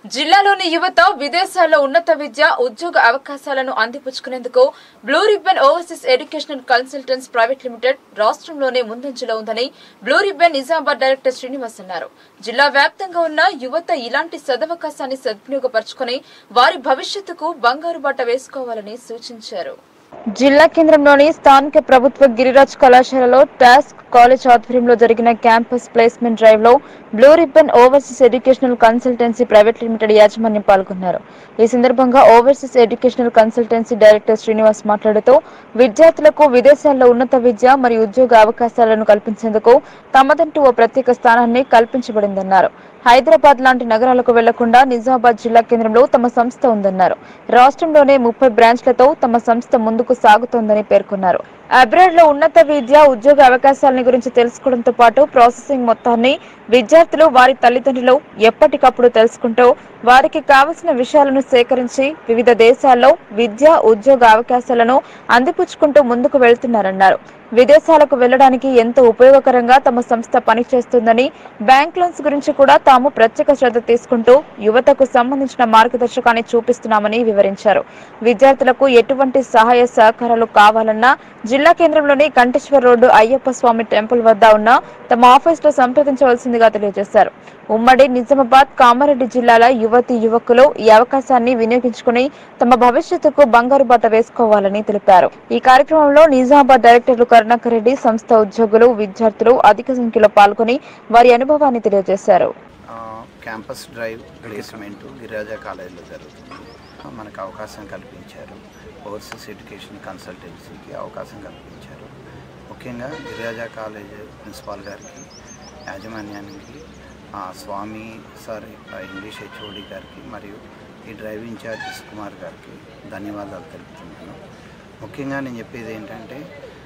జిల్లాలోని యువత విదేశాల్లో ఉన్నత విద్య ఉద్యోగ అవకాశాలను అందిపుచ్చుకునేందుకు blue ribbon overseas educational consultancy private limited రాష్ట్రంలోనే ముందంజలో ఉందని blue ribbon Nizamabad director Srinivas అన్నారు జిల్లా వ్యాప్తంగా ఉన్న యువత ఇలాంటి సదవకాశాన్ని సద్వినియోగపరచుకుని వారి భవిష్యత్తుకు బంగారు బాట వేసుకోవాలని సూచించారు జిల్లా కేంద్రంలోని స్థానిక ప్రభుత్వ గిరిరాజ్ కళాశాలలో టాస్క్ కాలేజ్ ఆధ్వర్యంలో జరిగిన క్యాంపస్ ప్లేస్మెంట్ డ్రైవ్ లో blue ribbon overseas educational consultancy private limited యాజమాన్యం పాల్గొన్నారు ఈ సందర్భంగా overseas educational consultancy director Srinivas మాట్లాడుతూ విద్యార్థులకు విదేశాల్లో ఉన్నత విద్య మరియు ఉద్యోగ అవకాశాలను కల్పించేందుకు తమదంటూ ఓ ప్రత్యేక స్థానాన్ని కల్పించబడిందన్నారు హైదరాబాద్ లాంటి నగరాలకు వెళ్లకుండా నిజామాబాద్ జిల్లా కేంద్రంలో తమ సంస్థ ఉందన్నారు రాష్ట్రంలోనే ముప్పై బ్రాంచ్లతో తమ సంస్థ ముందుకు సాగుతోందని పేర్కొన్నారు అబ్రాడ్ లో ఉన్నత విద్య ఉద్యోగ అవకాశాలని గురించి తెలుసుకోవడంతో పాటు ప్రాసెసింగ్ మొత్తాన్ని విద్యార్థులు వారి తల్లిదండ్రులు ఎప్పటికప్పుడు తెలుసుకుంటూ వారికి కావలసిన విషయాలను సేకరించి వివిధ దేశాల్లో విద్య ఉద్యోగ అవకాశాలను అందిపుచ్చుకుంటూ ముందుకు వెళ్తున్నారన్నారు విదేశాలకు వెళ్లడానికి ఎంతో ఉపయోగకరంగా తమ సంస్థ పనిచేస్తుందని బ్యాంక్ లోన్స్ గురించి కూడా తాము ప్రత్యేక శ్రద్ధ తీసుకుంటూ యువతకు సంబంధించిన మార్గదర్శకాన్ని చూపిస్తున్నామని వివరించారు విద్యార్థులకు ఎటువంటి సహాయ సహకారాలు కావాలన్నా జిల్లా కేంద్రంలోని కంటేశ్వర రోడ్డు అయ్యప్ప స్వామి టెంపుల్ వద్ద ఉన్న తమ ఆఫీసులో సంప్రదించవలసిందిగా తెలియజేశారు ఉమ్మడి నిజామాబాద్ కామారెడ్డి జిల్లాల యువతి యువకులు ఈ అవకాశాన్ని వినియోగించుకుని తమ భవిష్యత్తుకు బంగారు బాట వేసుకోవాలని తెలిపారు ఈ కార్యక్రమంలో నిజామాబాద్ డైరెక్టర్లు కరుణాకర్ రెడ్డి సంస్థ ఉద్యోగులు విద్యార్థులు అధిక సంఖ్యలో పాల్గొని వారి అనుభవాన్ని తెలియజేశారు ఆ, క్యాంపస్ డ్రైవ్ ప్లేస్మెంట్ గిరిరాజా కాలేజీలో జరుగుతుంది మనకు అవకాశం కల్పించారు ఓవర్సీస్ ఎడ్యుకేషన్ కన్సల్టెన్సీకి అవకాశం కల్పించారు ముఖ్యంగా గిరిరాజా కాలేజ్ ప్రిన్సిపాల్ గారికి యాజమాన్యానికి ఆ, స్వామి సారీ ఆ, ఇంగ్లీష్ హెచ్ఓడి గారికి మరియు ఈ డ్రైవ్ ఇన్ఛార్జ్ కుమార్ గారికి ధన్యవాదాలు తెలుపుతున్నాను ముఖ్యంగా నేను చెప్పేది ఏంటంటే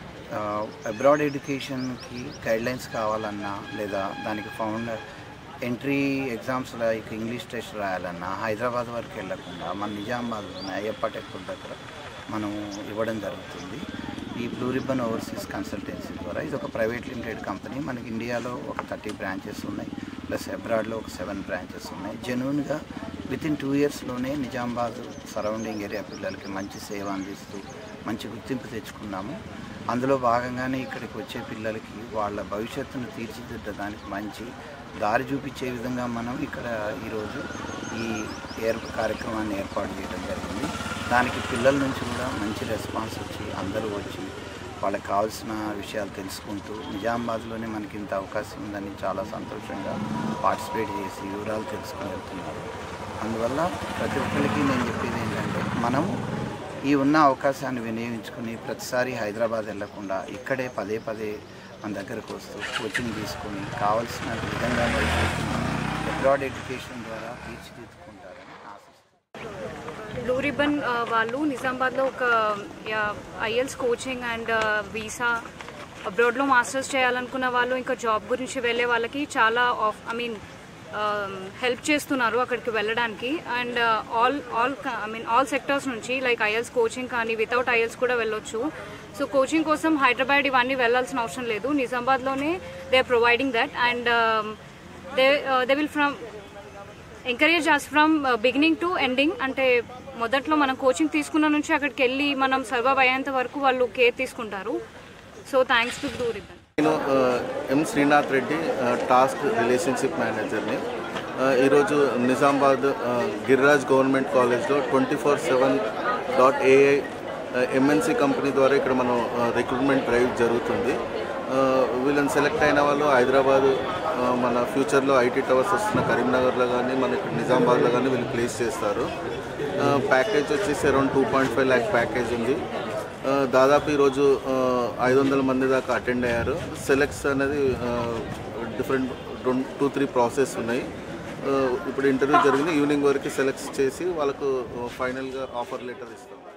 అబ్రాడ్ ఎడ్యుకేషన్కి గైడ్లైన్స్ కావాలన్నా లేదా దానికి founder entry exams like English test రాయాలన్నా హైదరాబాద్ వరకు వెళ్ళకుండా మన నిజామాబాద్లోనే అయ్యప్ప టెంపుల్ దగ్గర మనం ఇవ్వడం జరుగుతుంది ఈ బ్లూ రిబ్బన్ ఓవర్సీస్ కన్సల్టెన్సీ ద్వారా ఇది ఒక ప్రైవేట్ లిమిటెడ్ కంపెనీ మనకి ఇండియాలో ఒక థర్టీ బ్రాంచెస్ ఉన్నాయి ప్లస్ అబ్రాడ్లో ఒక సెవెన్ బ్రాంచెస్ ఉన్నాయి జెన్యున్గా విత్ ఇన్ టూ ఇయర్స్లోనే నిజామాబాద్ సరౌండింగ్ ఏరియా పిల్లలకి మంచి సేవ అందిస్తూ మంచి గుర్తింపు తెచ్చుకున్నాము అందులో భాగంగానే ఇక్కడికి వచ్చే పిల్లలకి వాళ్ళ భవిష్యత్తును తీర్చిదిద్దడానికి మంచి దారి చూపించే విధంగా మనం ఇక్కడ ఈరోజు ఈ ఏర్ కార్యక్రమాన్ని ఏర్పాటు చేయడం జరిగింది దానికి పిల్లల నుంచి కూడా మంచి రెస్పాన్స్ వచ్చి అందరూ వచ్చి వాళ్ళకి కావాల్సిన విషయాలు తెలుసుకుంటూ నిజామాబాద్లోనే మనకి ఇంత అవకాశం ఉందని చాలా సంతోషంగా పార్టిసిపేట్ చేసి వివరాలు తెలుసుకుని వెళ్తున్నారు అందువల్ల ప్రతి ఒక్కరికి నేను చెప్పేది ఏంటంటే మనం ఈ ఉన్న అవకాశాన్ని వినియోగించుకుని ప్రతిసారి హైదరాబాద్ వెళ్లకుండా ఇక్కడే పదే పదే మన దగ్గరకు వస్తూ కోచింగ్ తీసుకొని కావాల్సిన విధంగా అబ్రాడ్ ఎడ్యుకేషన్ ద్వారా తీర్చిదిద్దుకుంటారని ఆశిస్తున్నాను బ్లూ రిబ్బన్ ఆ, వాళ్ళు నిజామాబాద్లో ఒక ఐఎల్స్ కోచింగ్ అండ్ వీసా అబ్రాడ్లో మాస్టర్స్ చేయాలనుకున్న వాళ్ళు ఇంకా జాబ్ గురించి వెళ్ళే వాళ్ళకి చాలా ఆఫ్ ఐ మీన్ హెల్ప్ చేస్తున్నారు అక్కడికి వెళ్ళడానికి and all all I mean all sectors నుంచి లైక్ ఐఎల్స్ కోచింగ్ కానీ వితౌట్ ఐఎల్స్ కూడా వెళ్ళొచ్చు సో కోచింగ్ కోసం హైదరాబాద్ ఇవన్నీ వెళ్ళాల్సిన అవసరం లేదు నిజామాబాద్లోనే they are providing that and they they will from encourage us from beginning to ending అంటే మొదట్లో మనం కోచింగ్ తీసుకున్న నుంచి అక్కడికి వెళ్ళి మనం సర్వైవ్ అయ్యేంత వరకు వాళ్ళు కేర్ తీసుకుంటారు so thanks to blue ribbon నేను ఆ, ఎం శ్రీనాథ్ రెడ్డి ఆ, టాస్క్ రిలేషన్షిప్ మేనేజర్ని ఆ, ఈరోజు నిజామాబాద్ ఆ, గిరిరాజ్ గవర్నమెంట్ కాలేజ్లో twenty four seven dot AI MNC company ద్వారా ఇక్కడ మనం ఆ, రిక్రూట్మెంట్ డ్రైవ్ జరుగుతుంది ఆ, వీళ్ళని సెలెక్ట్ అయిన వాళ్ళు హైదరాబాద్ ఆ, మన ఫ్యూచర్లో ఐటీ టవర్స్ వస్తున్న కరీంనగర్లో కానీ మన ఇక్కడ నిజామాబాద్లో కానీ వీళ్ళు ప్లేస్ చేస్తారు ఆ, ప్యాకేజ్ వచ్చేసి around two point five lakh package ఉంది ఆ, దాదాపు ఈరోజు ఐదు వందల మంది దాకా అటెండ్ అయ్యారు సెలెక్ట్స్ అనేది డిఫరెంట్ టూ త్రీ ప్రాసెస్ ఉన్నాయి ఆ, ఇప్పుడు ఇంటర్వ్యూ జరిగింది ఈవినింగ్ వరకు సెలెక్ట్స్ చేసి వాళ్ళకు ఫైనల్గా ఆఫర్ లెటర్ ఇస్తాం